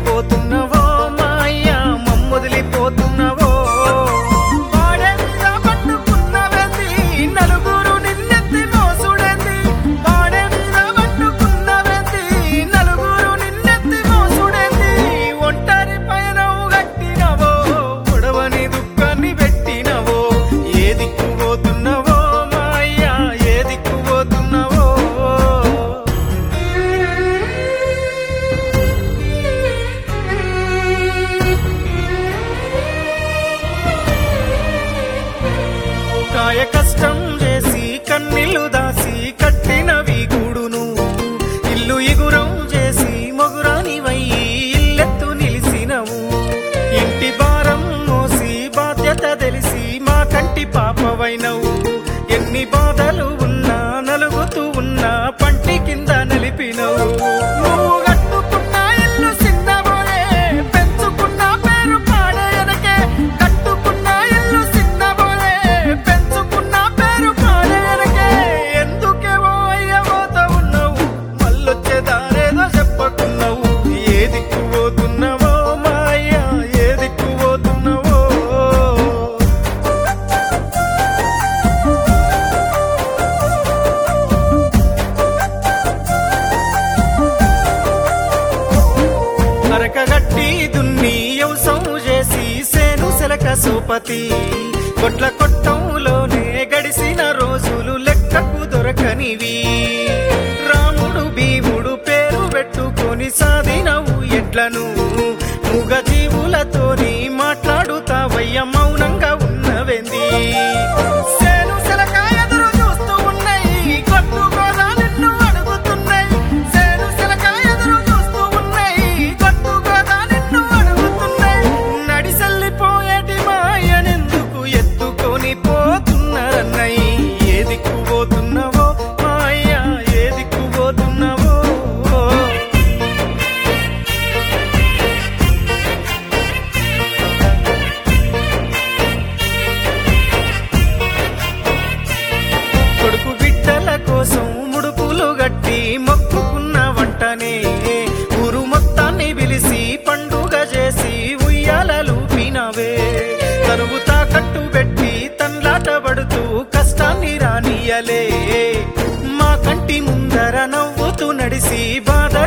వెళ్ళిపోతున్నవో మాయ మమ్మొదిలిపోతున్నవో వాడే మీద పట్టుకున్నవెంది నలుగురు నిన్నెత్తి మోసుడెంది వాడే మీద పట్టుకున్నవెంది నలుగురు నిన్నెత్తి మోసుడెంది ఒంటరి పైన గట్టినవో ఉడవని దుఃఖాన్ని పెట్టినవో ఏ దిక్కు పోతున్నవో మాయ ఏ దిక్కు పోతున్నవో కాయ కష్టం చేసి కన్నీళ్లు దాసి కట్టినవి గూడును ఇల్లు ఇగురం చేసి మొగురాని వయ్యి ఇల్లెత్తు నిలిసినవు ఇంటి భారం మోసి బాధ్యత తెలిసి మా కంటి పాపవైనవు ఎన్ని బాధలు ఉన్నా నలుగుతూ ఉన్నా పంటి కింద నలిపినవు నువ్వు కట్టుకున్న ఇల్లు చిన్నబోయే పెంచుకున్న పేరు పాడేయనకే కట్టుకున్న ఇల్లు చిన్నబోయే పెంచుకున్న పేరు పాడేయనకే ఎందుకేవో అయ్యబోత ఉన్నావు మళ్ళొచ్చే దారేదో చెప్పకున్నావు ఏ దిక్కు పోతున్నావో మాయ ఏ దిక్కు పోతున్నావో అరకగట్టి దున్ని వ్యవసం చేసి సేను సెలక సోపతి కొట్ల కొట్టంలోనే గడిసిన రోజులు లెక్కకు దొరకనివి రాముడు భీముడు పేరు పెట్టుకొని సాధినవు ఎట్లను మూగ జీవులతోని మాట్లాడుతావయ్య మౌనంగా ఉన్నవెంది సేను సెలక ఎదురు చూస్తూ ఉన్నాయి కొట్టుకోదా నిన్ను అడుగుతున్నాయి సేను సెలక ఎదురు చూస్తూ ఉన్నాయి కొట్టుకోదా నిన్ను అడుగుతున్నాయి నడిసెల్లిపోయేటి మాయనెందుకు ఎత్తుకొని పోతున్నారన్నయ్య ఏ దిక్కు పోతున్నావో మాయ ఏ దిక్కు పోతున్నావో కొడుకు బిడ్డల కోసం ముడుపులు గట్టి మొక్కుకున్న వంటనే ఊరు మొత్తాన్ని పిలిచి పండుగ చేసి ఉయ్యాలలు పినవే తనువు తాకట్టు పెట్టి తన్లాట పడుతూ కష్టాన్ని రానియలే మా కంటి ముందర నవ్వుతూ నడిసి బాధ